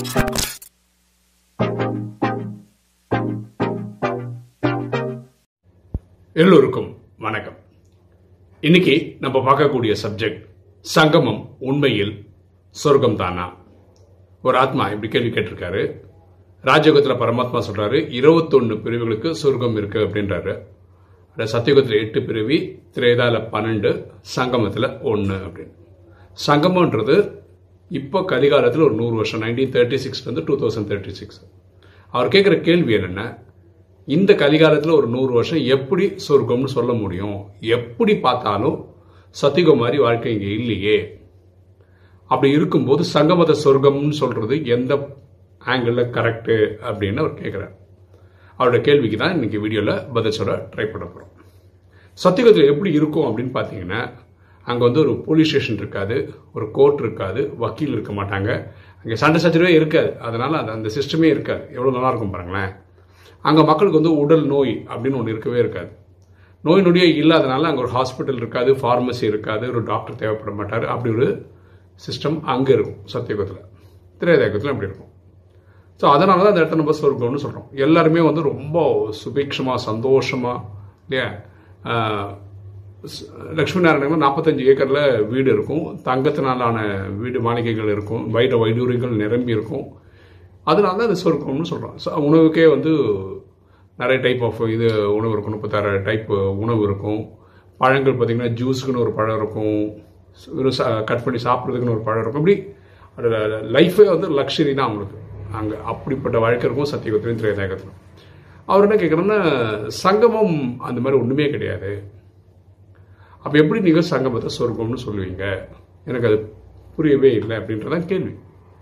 எல்லோருக்கும் வணக்கம் இன்னைக்கு நம்ம பார்க்கக்கூடிய சப்ஜெக்ட் சங்கமம் உண்மையில் சொர்க்கம் தானா ஒரு ஆத்மா இப்படி கேள்வி கேட்டிருக்காரு ராஜயோகத்தில் பரமாத்மா சொல்றாரு இருபத்தொன்னு பிரிவுகளுக்கு சொர்க்கம் இருக்கு அப்படின்றாரு அட சத்தியுகத்தில் எட்டு பிரிவி திரேதால பன்னெண்டு சங்கமத்தில் ஒன்று அப்படின்னு சங்கமன்றது இப்போ கலிகாலத்தில் ஒரு நூறு வருஷம் நைன்டீன் தேர்ட்டி சிக்ஸ்லேருந்து டூ தௌசண்ட் தேர்ட்டி சிக்ஸ் அவர் கேட்குற கேள்வி என்னென்ன இந்த கலிகாலத்தில் ஒரு நூறு வருஷம் எப்படி சொர்க்கம்னு சொல்ல முடியும் எப்படி பார்த்தாலும் சத்தியுகம் மாதிரி வாழ்க்கை இங்கே இல்லையே அப்படி இருக்கும்போது சங்கமத சொர்க்கம்னு சொல்றது எந்த ஆங்கிளில் கரெக்டு அப்படின்னு அவர் கேட்குறார் அவரோட கேள்விக்கு தான் இன்னைக்கு வீடியோவில் பதில் சொல்ல ட்ரை பண்ண போகிறோம் சத்தியுகத்தில் எப்படி இருக்கும் அப்படின்னு பார்த்தீங்கன்னா அங்கே வந்து ஒரு போலீஸ் ஸ்டேஷன் இருக்காது ஒரு கோர்ட் இருக்காது வக்கீல் இருக்க மாட்டாங்க அங்கே சண்டை சச்சரவே இருக்காது அதனால அந்த அந்த சிஸ்டமே இருக்காது எவ்வளோ நல்லா இருக்கும் பாருங்களேன் அங்கே மக்களுக்கு வந்து உடல் நோய் அப்படின்னு ஒன்று இருக்கவே இருக்காது நோய் நொடியே இல்லாதனால அங்கே ஒரு ஹாஸ்பிட்டல் இருக்காது ஃபார்மசி இருக்காது ஒரு டாக்டர் தேவைப்பட மாட்டார் அப்படி ஒரு சிஸ்டம் அங்கே இருக்கும் சத்தியுகத்தில் திரேதாயுகத்தில் அப்படி இருக்கும் ஸோ அதனால தான் அந்த இடத்த நம்ம சொர்க்கம்னு சொல்கிறோம் எல்லாருமே வந்து ரொம்ப சுபிக்ஷமாக சந்தோஷமாக இல்லையா ஆஹ், ஸ்- லக்ஷ்மி நாராயணங்கள் நாற்பத்தஞ்சு ஏக்கரில் வீடு இருக்கும் தங்கத்தினாலான வீடு மாளிகைகள் இருக்கும் வைர வைடூரியங்கள் நிரம்பி இருக்கும் அதனால தான் அது சொர்க்கம்னு சொல்கிறோம் ஸோ உணவுக்கே வந்து நிறைய டைப் ஆஃப் இது உணவு இருக்கும் முப்பத்தாறு டைப் உணவு இருக்கும் பழங்கள் பார்த்தீங்கன்னா ஜூஸுக்குன்னு ஒரு பழம் இருக்கும் வெறும் கட் பண்ணி சாப்பிட்றதுக்குன்னு ஒரு பழம் இருக்கும் இப்படி அதோட லைஃபே வந்து லக்ஸரி தான் அவங்களுக்கு அங்கே அப்படிப்பட்ட வாழ்க்கை இருக்கும் சத்தியகுத்திலையும் திரேதாயகத்திலும் அவர் என்ன கேட்குறோன்னா சங்கமம் அந்த மாதிரி ஒன்றுமே கிடையாது அப்போ எப்படி நீங்கள் சங்கமத்தை சொர்க்கம்னு சொல்லுவீங்க எனக்கு அது புரியவே இல்லை அப்படின்றதான் கேள்வி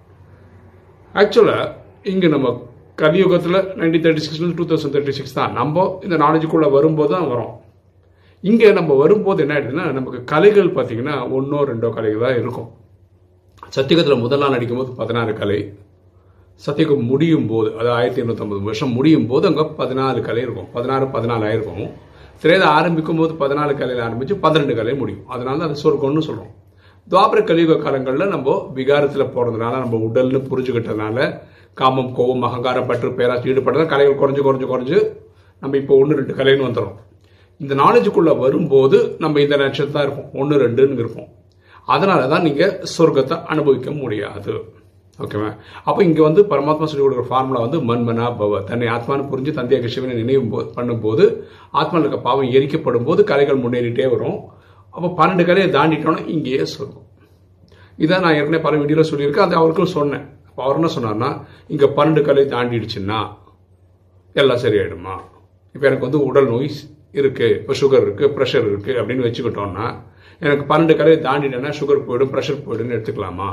ஆக்சுவலாக இங்கே நம்ம கலியுகத்தில் நைன்டீன் தேர்ட்டி சிக்ஸ்லேருந்து டூ தௌசண்ட் தேர்ட்டி சிக்ஸ் தான் நம்ம இந்த நாலேஜுக்குள்ளே வரும்போது தான் வரோம் இங்கே நம்ம வரும்போது என்ன ஆயிடுதுன்னா நமக்கு கலைகள் பார்த்தீங்கன்னா ஒன்றோ ரெண்டோ கலைகள் தான் இருக்கும் சத்தியகத்தில் முதல் நாள் நடிக்கும்போது பதினாறு கலை சத்தியகம் முடியும் போது அதாவது ஆயிரத்தி எண்ணூற்றம்பது வருஷம் முடியும் போது அங்கே பதினாலு கலை இருக்கும் பதினாறு பதினாலு ஆயிருக்கும் திரேதை ஆரம்பிக்கும் போது பதினாலு கலையில் ஆரம்பித்து பன்னிரெண்டு கலை முடியும் அதனால தான் அது சொர்க்கம்னு சொல்கிறோம் துவாபர கலியுக காலங்களில் நம்ம விகாரத்தில் போகிறதுனால நம்ம உடல்னு புரிஞ்சுக்கிட்டதுனால காமம் கோபம் அகங்காரம் பற்று பேராசி ஈடுபட்டதான் கலைகள் குறைஞ்சு குறைஞ்சு குறைஞ்சு நம்ம இப்போ ஒன்று ரெண்டு கலைன்னு வந்துடும் இந்த நாலேஜுக்குள்ளே வரும்போது நம்ம இந்த நட்சத்திரம் தான் இருப்போம் ஒன்று ரெண்டுன்னு இருப்போம் அதனால தான் நீங்கள் சொர்க்கத்தை அனுபவிக்க முடியாது ஓகேவா அப்போ இங்கே வந்து பரமாத்மா சொல்லி கொடுக்குற ஃபார்முலா வந்து மன்மனா பவ தன்னை ஆத்மான்னு புரிஞ்சு தந்தையாக சிவனை நினைவு போ- பண்ணும்போது ஆத்மாவில் இருக்க பாவம் எரிக்கப்படும் போது கலைகள் முன்னேறிட்டே வரும் அப்போ பன்னெண்டு கலையை தாண்டிட்டோன்னா இங்கேயே சொர்க்கம் இதை நான் ஏற்கனவே பல வீடியோவில் சொல்லியிருக்கேன் அது அவருக்கும் சொன்னேன் அப்போ அவர் என்ன சொன்னார்னா இங்கே பன்னெண்டு கலை தாண்டிடுச்சுன்னா எல்லாம் சரியாயிடுமா இப்போ எனக்கு வந்து உடல் நோய் இருக்குது இப்போ சுகர் இருக்குது ப்ரெஷர் இருக்குது அப்படின்னு வச்சுக்கிட்டோம்னா எனக்கு பன்னெண்டு கலையை தாண்டிட்டேன்னா சுகர் போயிடும் ப்ரெஷர் போயிடும்னு எடுத்துக்கலாமா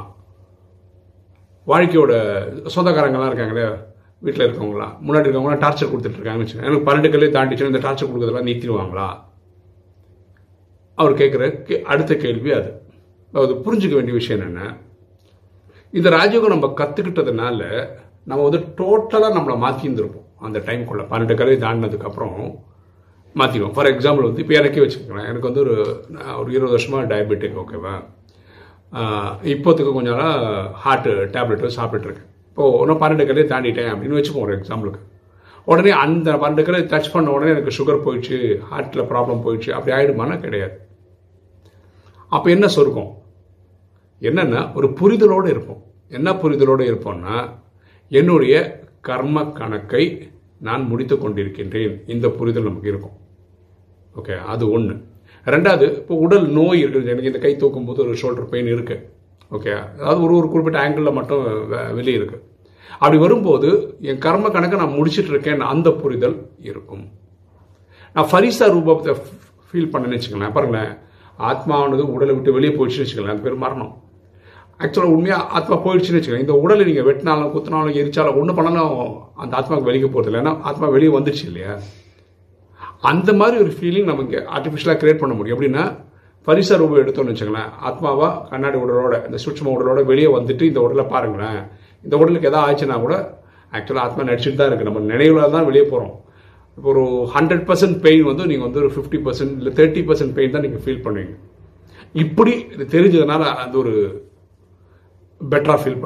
வாழ்க்கையோட சொந்தக்காரங்களாம் இருக்காங்களே வீட்டில் இருக்கவங்களாம் முன்னாடி இருக்கவங்களாம் டார்ச்சர் கொடுத்துட்டு இருக்காங்கன்னு வச்சுக்கோங்க எனக்கு பன்னெண்டு கல்லே தாண்டிச்சுன்னா இந்த டார்ச்சர் கொடுக்கறதெல்லாம் நிறுத்திடுவாங்களா அவர் கேட்குற அடுத்த கேள்வி அது அது புரிஞ்சுக்க வேண்டிய விஷயம் என்னென்ன இந்த ராஜயோகம் நம்ம கற்றுக்கிட்டதுனால நம்ம வந்து டோட்டலாக நம்மளை மாற்றியிருந்திருப்போம் அந்த டைம்குள்ள பன்னெண்டு கலை தாண்டினதுக்கப்புறம் மாற்றிடுவோம் ஃபார் எக்ஸாம்பிள் வந்து இப்போ எனக்கே வச்சுக்கோங்களேன் எனக்கு வந்து ஒரு நான் ஒரு இருபது வருஷமாக டயபெட்டிக் ஓகேவா ஆஹ் இப்போத்துக்கு கொஞ்ச நாளாக ஹார்ட் டேப்லெட்டு சாப்பிட்டுருக்கேன் இப்போது இன்னும் பன்னெண்டு கலையை தாண்டிட்டேன் அப்படின்னு வச்சுப்போம் ஒரு எக்ஸாம்பிளுக்கு உடனே அந்த பன்னெண்டு கலை டச் பண்ண உடனே எனக்கு சுகர் போயிடுச்சு ஹார்ட்டில் ப்ராப்ளம் போயிடுச்சு அப்படி ஆயிடுமானா கிடையாது அப்போ என்ன சொர்க்கம் என்னன்னா ஒரு புரிதலோடு இருப்போம் என்ன புரிதலோடு இருப்போம்னா என்னுடைய கர்ம கணக்கை நான் முடித்து கொண்டிருக்கின்றேன் இந்த புரிதல் நமக்கு இருக்கும் ஓகே அது ஒன்று ரெண்டாவது இப்போ உடல் நோய் இருக்குது எனக்கு இந்த கை தூக்கும் போது ஒரு ஷோல்டர் பெயின் இருக்கு ஓகே அதாவது ஒரு ஒரு குறிப்பிட்ட ஆங்கிளில் மட்டும் வெ- வெளியே இருக்கு அப்படி வரும்போது என் கர்ம கணக்கை நான் முடிச்சிட்டு இருக்கேன் அந்த புரிதல் இருக்கும் நான் ஃபரிசா ரூபத்தை ஃபீல் பண்ணேன்னு வச்சுக்கோங்களேன் பாருங்களேன் ஆத்மாவானது உடலை விட்டு வெளியே போயிடுச்சுன்னு வச்சுக்கோங்களேன் அது பேர் மரணம் ஆக்சுவலாக உண்மையாக ஆத்மா போயிடுச்சுன்னு வச்சுக்கோங்க இந்த உடலை நீங்கள் வெட்டினாலும் குத்தினாலும் எரிச்சாலும் ஒன்று பண்ணாலும் அந்த ஆத்மாவுக்கு வெளியே போகிறது இல்லை ஏன்னா ஆத்மா வெளியே வந்துடுச்சு இல்லையா அந்த மாதிரி ஒரு ஃபீலிங் நம்ம இங்கே ஆர்டிஃபிஷியலாக கிரியேட் பண்ண முடியும் எப்படின்னா பரிச ரூபம் எடுத்தோம்னு வச்சுங்களேன் ஆத்மாவா கண்ணாடி உடலோட இந்த சூட்சும உடலோட வெளியே வந்துட்டு இந்த உடலை பாருங்களேன் இந்த உடலுக்கு எதாவது ஆச்சுன்னா கூட ஆக்சுவலாக ஆத்மா நடிச்சுட்டு தான் இருக்குது நம்ம நினைவுல தான் வெளியே போகிறோம் இப்போ ஒரு ஹண்ட்ரட் பர்சன்ட் பெயின் வந்து நீங்கள் வந்து ஒரு ஃபிஃப்டி பர்சன்ட் இல்லை தேர்ட்டி பர்சன்ட் பெயின் தான் நீங்கள் ஃபீல் பண்ணுவீங்க இப்படி இது தெரிஞ்சதுனால அது ஒரு பெட்டராக ஃபீல் பண்ணுவீங்க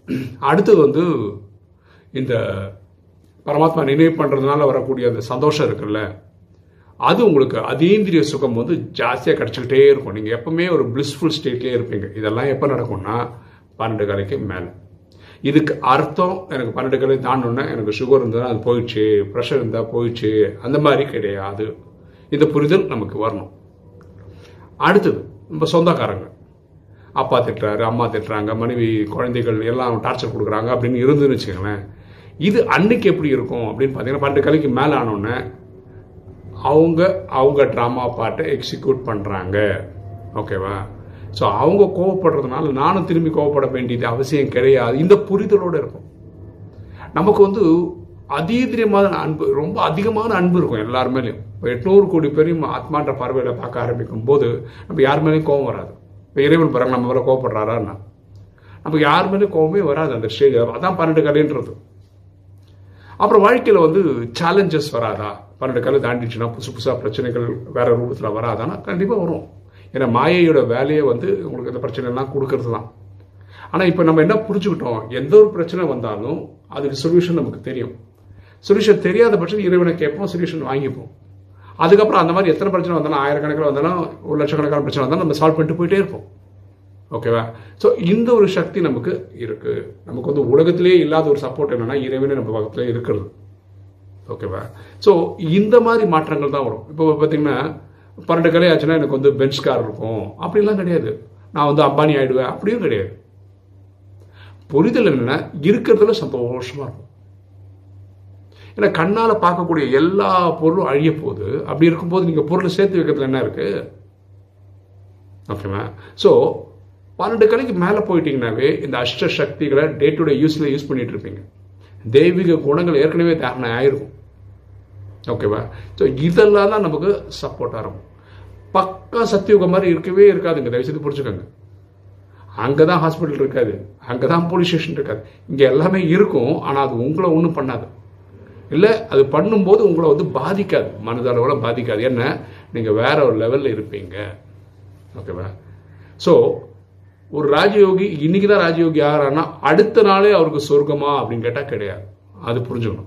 அடுத்தது வந்து இந்த பரமாத்மா நினைவு பண்ணுறதுனால வரக்கூடிய அந்த சந்தோஷம் இருக்குல்ல அது உங்களுக்கு அதீந்திரிய சுகம் வந்து ஜாஸ்தியாக கிடச்சிக்கிட்டே இருக்கும் நீங்கள் எப்பவுமே ஒரு பிளிஸ்ஃபுல் ஸ்டேட்லேயே இருப்பீங்க இதெல்லாம் எப்போ நடக்கும்னா பன்னெண்டு கலைக்கு மேலே இதுக்கு அர்த்தம் எனக்கு பன்னெண்டு கலை தாண்டோன்னே எனக்கு சுகர் இருந்தால் அது போயிடுச்சு ப்ரெஷர் இருந்தால் போயிடுச்சு அந்த மாதிரி கிடையாது இந்த புரிதல் நமக்கு வரணும் அடுத்தது நம்ம சொந்தக்காரங்க அப்பா திட்டுறாரு அம்மா திட்டுறாங்க மனைவி குழந்தைகள் எல்லாம் டார்ச்சர் கொடுக்குறாங்க அப்படின்னு இருந்துன்னு வச்சுக்கோங்களேன் இது அன்னைக்கு எப்படி இருக்கும் அப்படின்னு பார்த்தீங்கன்னா பன்னெண்டு கலைக்கு மேலே ஆனோடனே அவங்க அவங்க ட்ராமா பாட்டை எக்ஸிக்யூட் பண்ணுறாங்க ஓகேவா ஸோ அவங்க கோவப்படுறதுனால நானும் திரும்பி கோவப்பட வேண்டியது அவசியம் கிடையாது இந்த புரிதலோடு இருக்கும் நமக்கு வந்து அதீதிரியமான அன்பு ரொம்ப அதிகமான அன்பு இருக்கும் எல்லார் மேலேயும் இப்போ எட்நூறு கோடி பேரையும் ஆத்மான்ற பார்வையில் பார்க்க ஆரம்பிக்கும் போது நம்ம யார் மேலேயும் கோவம் வராது இப்போ இறைவன் பாருங்க நம்ம மேலே கோவப்படுறாரான்னா நமக்கு யார் மேலேயும் கோவமே வராது அந்த ஸ்டேஜ் அதான் பன்னெண்டு கலைன்றது அப்புறம் வாழ்க்கையில் வந்து சேலஞ்சஸ் வராதா பன்னெண்டு கலை தாண்டிச்சுன்னா புதுசு புதுசாக பிரச்சனைகள் வேற ரூபத்தில் வராதானா கண்டிப்பாக வரும் ஏன்னா மாயையோட வேலையை வந்து உங்களுக்கு இந்த பிரச்சனைலாம் கொடுக்கறது தான் ஆனால் இப்போ நம்ம என்ன புரிஞ்சுக்கிட்டோம் எந்த ஒரு பிரச்சனை வந்தாலும் அதுக்கு சொல்யூஷன் நமக்கு தெரியும் சொல்யூஷன் தெரியாத பட்சம் இறைவனை கேட்போம் சொல்யூஷன் வாங்கிப்போம் அதுக்கப்புறம் அந்த மாதிரி எத்தனை பிரச்சனை வந்தாலும் ஆயிரக்கணக்கில் வந்தாலும் ஒரு லட்சக்கணக்கான பிரச்சனை வந்தாலும் நம்ம சால்வ் பண்ணிட்டு போயிட்டே இருப்போம் ஓகேவா ஸோ இந்த ஒரு சக்தி நமக்கு இருக்கு நமக்கு வந்து உலகத்திலேயே இல்லாத ஒரு சப்போர்ட் என்னன்னா இறைவனே நம்ம பக்கத்தில் இருக்கிறது ஓகேவா ஸோ இந்த மாதிரி மாற்றங்கள் தான் வரும் இப்போ பார்த்தீங்கன்னா பன்னெண்டு கலை ஆச்சுன்னா எனக்கு வந்து பெஞ்ச் கார் இருக்கும் அப்படிலாம் கிடையாது நான் வந்து அம்பானி ஆயிடுவேன் அப்படியும் கிடையாது புரிதல் என்னன்னா இருக்கிறதுல சந்தோஷமா இருக்கும் ஏன்னா கண்ணால் பார்க்கக்கூடிய எல்லா பொருளும் அழிய போகுது அப்படி இருக்கும்போது நீங்கள் பொருளை சேர்த்து வைக்கிறதுல என்ன இருக்கு ஓகேவா ஸோ பன்னெண்டு கலைக்கு மேலே போயிட்டீங்கன்னாவே இந்த அஷ்ட சக்திகளை டே டு டே யூஸில் யூஸ் பண்ணிட்டு இருப்பீங்க தெய்வீக குணங்கள் ஏற்கனவே தாரணை ஆயிருக்கும் ஓகேவா ஸோ இதெல்லாம் தான் நமக்கு சப்போர்ட்டாக இருக்கும் பக்கா சத்தியுகம் மாதிரி இருக்கவே இருக்காதுங்க தயவுசெய்து புரிச்சுக்கோங்க அங்கே தான் ஹாஸ்பிட்டல் இருக்காது அங்கே தான் போலீஸ் ஸ்டேஷன் இருக்காது இங்கே எல்லாமே இருக்கும் ஆனால் அது உங்களை ஒன்றும் பண்ணாது இல்லை அது பண்ணும்போது உங்களை வந்து பாதிக்காது மனதளவில் பாதிக்காது என்ன நீங்கள் வேற ஒரு லெவலில் இருப்பீங்க ஓகேவா ஸோ ஒரு ராஜயோகி இன்னைக்கு தான் ராஜயோகி ஆகிறான்னா அடுத்த நாளே அவருக்கு சொர்க்கமா அப்படின்னு கேட்டால் கிடையாது அது புரிஞ்சுக்கணும்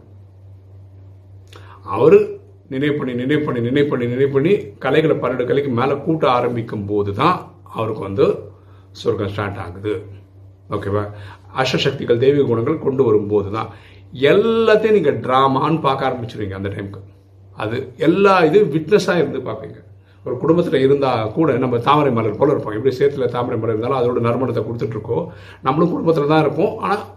அவர் நினைவு பண்ணி நினைவு பண்ணி நினைவு பண்ணி நினைவு பண்ணி கலைகளை பன்னெண்டு கலைக்கு மேலே கூட்ட ஆரம்பிக்கும் போது தான் அவருக்கு வந்து சொர்க்கம் ஸ்டார்ட் ஆகுது ஓகேவா அஷ்டசக்திகள் தெய்வீக குணங்கள் கொண்டு வரும்போது தான் எல்லாத்தையும் நீங்கள் ட்ராமான்னு பார்க்க ஆரம்பிச்சிருவீங்க அந்த டைமுக்கு அது எல்லா இது விட்னஸாக இருந்து பார்ப்பீங்க ஒரு குடும்பத்தில் இருந்தால் கூட நம்ம தாமரை மலர் போல இருப்போம் எப்படி சேத்துல தாமரை மலர் இருந்தாலும் அதோட நறுமணத்தை கொடுத்துட்ருக்கோம் நம்மளும் குடும்பத்தில் தான் இருப்போம்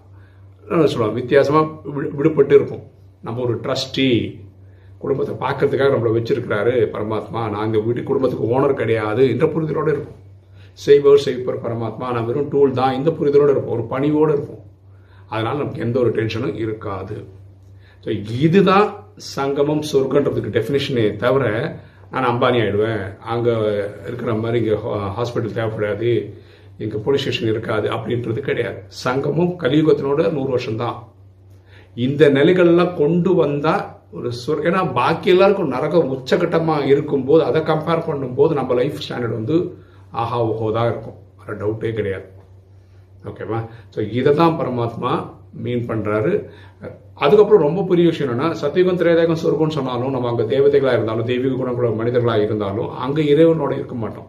ஆனால் சொல்லுவோம் வித்தியாசமாக விடுபட்டு இருப்போம் நம்ம ஒரு ட்ரஸ்டி குடும்பத்தை பார்க்கறதுக்காக நம்மளை வச்சிருக்கிறாரு பரமாத்மா நான் இந்த வீட்டு குடும்பத்துக்கு ஓனர் கிடையாது என்ற புரிதலோடு இருப்போம் செய்பவர் செய்ப்பவர் பரமாத்மா நான் வெறும் டூல் தான் இந்த புரிதலோடு இருப்போம் ஒரு பணிவோடு இருப்போம் அதனால் நமக்கு எந்த ஒரு டென்ஷனும் இருக்காது ஸோ இதுதான் சங்கமம் சொர்க்கன்றதுக்கு டெஃபினேஷனே தவிர நான் அம்பானி ஆயிடுவேன் அங்கே இருக்கிற மாதிரி இங்கே ஹாஸ்பிட்டல் தேவைப்படாது இங்கே போலீஸ் ஸ்டேஷன் இருக்காது அப்படின்றது கிடையாது சங்கமும் கலியுகத்தினோட நூறு வருஷம் தான் இந்த நிலைகள்லாம் கொண்டு வந்தால் ஒரு சொர் ஏன்னா பாக்கி எல்லாருக்கும் நரகம் உச்சகட்டமாக இருக்கும்போது அதை கம்பேர் பண்ணும்போது நம்ம லைஃப் ஸ்டாண்டர்ட் வந்து ஆஹா ஓஹோ தான் இருக்கும் வேறு டவுட்டே கிடையாது ஓகேவா ஸோ இதை தான் பரமாத்மா மீன் பண்ணுறாரு அதுக்கப்புறம் ரொம்ப பெரிய விஷயம் என்னன்னா சத்தியுகம் திரேதகம் சொர்க்கம்னு சொன்னாலும் நம்ம அங்கே தேவதைகளாக இருந்தாலும் தெய்வீக குணங்கள மனிதர்களாக இருந்தாலும் அங்கே இறைவனோட இருக்க மாட்டோம்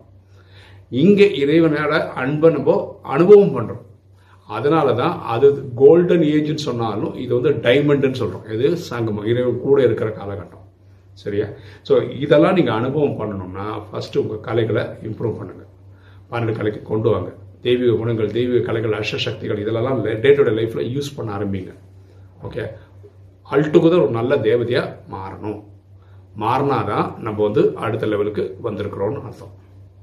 இங்கே இறைவனோட அன்பை நம்ம அனுபவம் பண்ணுறோம் அதனால தான் அது கோல்டன் ஏஜ்னு சொன்னாலும் இது வந்து டைமண்டுன்னு சொல்கிறோம் இது சங்கமம் இறைவன் கூட இருக்கிற காலகட்டம் சரியா ஸோ இதெல்லாம் நீங்கள் அனுபவம் பண்ணணும்னா ஃபஸ்ட்டு உங்கள் கலைகளை இம்ப்ரூவ் பண்ணுங்கள் பன்னெண்டு கலைக்கு கொண்டு வாங்க தெய்வீக குணங்கள் தெய்வீக கலைகள் அஷ்டசக்திகள் இதெல்லாம் டே டு டே லைஃப்பில் யூஸ் பண்ண ஆரம்பிங்க ஓகே அல்டுகுதர் ஒரு நல்ல தேவதையாக மாறணும் மாறினாதான் நம்ம வந்து அடுத்த லெவலுக்கு வந்திருக்கிறோம்னு அர்த்தம்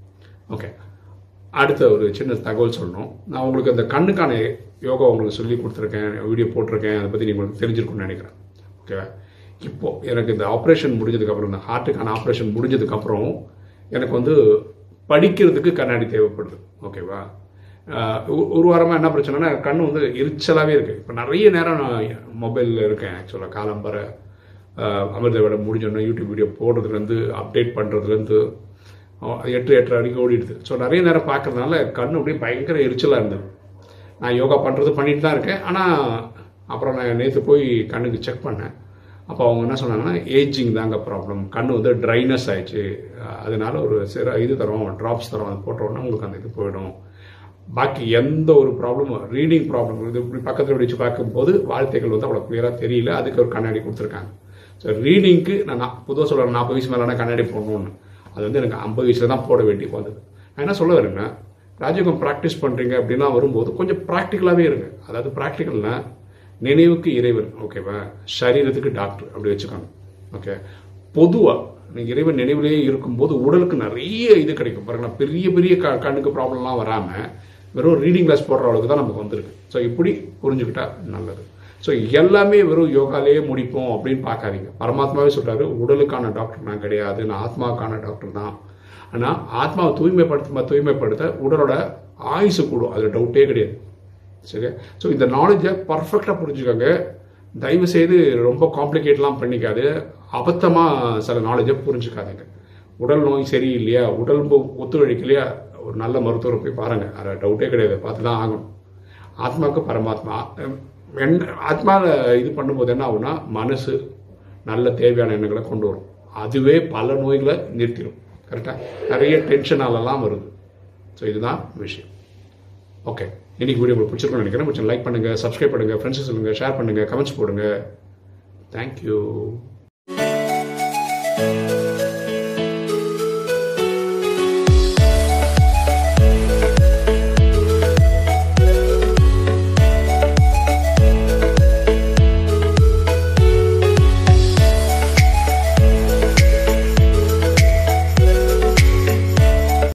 ஓகே அடுத்த ஒரு சின்ன தகவல் சொல்லணும் நான் உங்களுக்கு அந்த கண்ணுக்கான யோகா உங்களுக்கு சொல்லி கொடுத்துருக்கேன் வீடியோ போட்டிருக்கேன் அதை பற்றி நீங்கள் உங்களுக்கு தெரிஞ்சிருக்கும்னு நினைக்கிறேன் ஓகேவா இப்போ எனக்கு இந்த ஆப்ரேஷன் முடிஞ்சதுக்கப்புறம் இந்த ஹார்ட்டுக்கான ஆப்ரேஷன் முடிஞ்சதுக்கப்புறம் எனக்கு வந்து படிக்கிறதுக்கு கண்ணாடி தேவைப்படுது ஓகேவா ஒரு வாரமாக என்ன பிரச்சனைனா கண் வந்து எரிச்சலாகவே இருக்குது இப்போ நிறைய நேரம் நான் மொபைலில் இருக்கேன் ஆக்சுவலாக காலம்பர அமிர்த விட முடிஞ்சோன்னா யூடியூப் வீடியோ போடுறதுலேருந்து அப்டேட் பண்ணுறதுலேருந்து எட்டு எட்டரை வரைக்கும் ஓடிடுது ஸோ நிறைய நேரம் பார்க்கறதுனால கண் அப்படியே பயங்கர எரிச்சலாக இருந்தது நான் யோகா பண்ணுறது பண்ணிட்டு தான் இருக்கேன் ஆனால் அப்புறம் நான் நேற்று போய் கண்ணுக்கு செக் பண்ணேன் அப்போ அவங்க என்ன சொன்னாங்கன்னா ஏஜிங் தாங்க ப்ராப்ளம் கண் வந்து ட்ரைனஸ் ஆயிடுச்சு அதனால ஒரு சிற இது தரோம் ட்ராப்ஸ் தரோம் அது போட்டோன்னா உங்களுக்கு அந்த இது போயிடும் பாக்கி எந்த ஒரு ப்ராப்ளமும் ரீடிங் ப்ராப்ளம் இது இப்படி பக்கத்தில் வச்சு பார்க்கும்போது வார்த்தைகள் வந்து அவ்வளோ கிளியராக தெரியல அதுக்கு ஒரு கண்ணாடி கொடுத்துருக்காங்க ஸோ ரீடிங்க்கு நான் நான் பொதுவாக சொல்கிறேன் நாற்பது வயசு மேலே கண்ணாடி போடணும்னு அது வந்து எனக்கு ஐம்பது வயசில் தான் போட வேண்டி வந்தது நான் என்ன சொல்ல வரேன்னா ராஜயோகம் ப்ராக்டிஸ் பண்ணுறீங்க அப்படின்னா வரும்போது கொஞ்சம் ப்ராக்டிக்கலாகவே இருங்க அதாவது ப்ராக்டிக்கல்னா நினைவுக்கு இறைவன் ஓகேவா சரீரத்துக்கு டாக்டர் அப்படி வச்சுக்கோங்க ஓகே பொதுவாக நீங்கள் இறைவன் நினைவிலேயே இருக்கும்போது உடலுக்கு நிறைய இது கிடைக்கும் பாருங்க பெரிய பெரிய க கண்ணுக்கு ப்ராப்ளம்லாம் வராமல் வெறும் ரீடிங் கிளாஸ் போடுற அளவுக்கு தான் நமக்கு வந்திருக்கு ஸோ இப்படி புரிஞ்சுக்கிட்டா நல்லது ஸோ எல்லாமே வெறும் யோகாலேயே முடிப்போம் அப்படின்னு பார்க்காதீங்க பரமாத்மாவே சொல்றாரு உடலுக்கான டாக்டர் நான் கிடையாது நான் ஆத்மாவுக்கான டாக்டர் தான் ஆனால் ஆத்மாவை தூய்மைப்படுத்த தூய்மைப்படுத்த உடலோட ஆயுசு கூடும் அதில் டவுட்டே கிடையாது சரி ஸோ இந்த நாலேஜை பர்ஃபெக்டாக புரிஞ்சுக்கோங்க தயவு செய்து ரொம்ப காம்ப்ளிகேட்லாம் பண்ணிக்காது அபத்தமாக சில நாலேஜை புரிஞ்சுக்காதீங்க உடல் நோய் சரியில்லையா உடம்பு ஒத்துழைக்கலையா ஒரு நல்ல மருத்துவரை போய் பாருங்கள் அதில் டவுட்டே கிடையாது பார்த்து தான் ஆகணும் ஆத்மாவுக்கு பரமாத்மா என் ஆத்மாவில் இது பண்ணும்போது என்ன ஆகும்னா மனசு நல்ல தேவையான எண்ணங்களை கொண்டு வரும் அதுவே பல நோய்களை நிறுத்திடும் கரெக்டாக நிறைய டென்ஷனாலலாம் வருது ஸோ இதுதான் விஷயம் ஓகே இன்னைக்கு வீடியோ உங்களுக்கு பிடிச்சிருக்கும்னு நினைக்கிறேன் கொஞ்சம் லைக் பண்ணுங்க சப்ஸ்கிரைப் பண்ணுங்க ஃப்ரெண்ட்ஸ் சொல்லுங்க ஷேர் பண்ணுங்க கமெண்ட்ஸ் போடுங்க தேங்க்யூ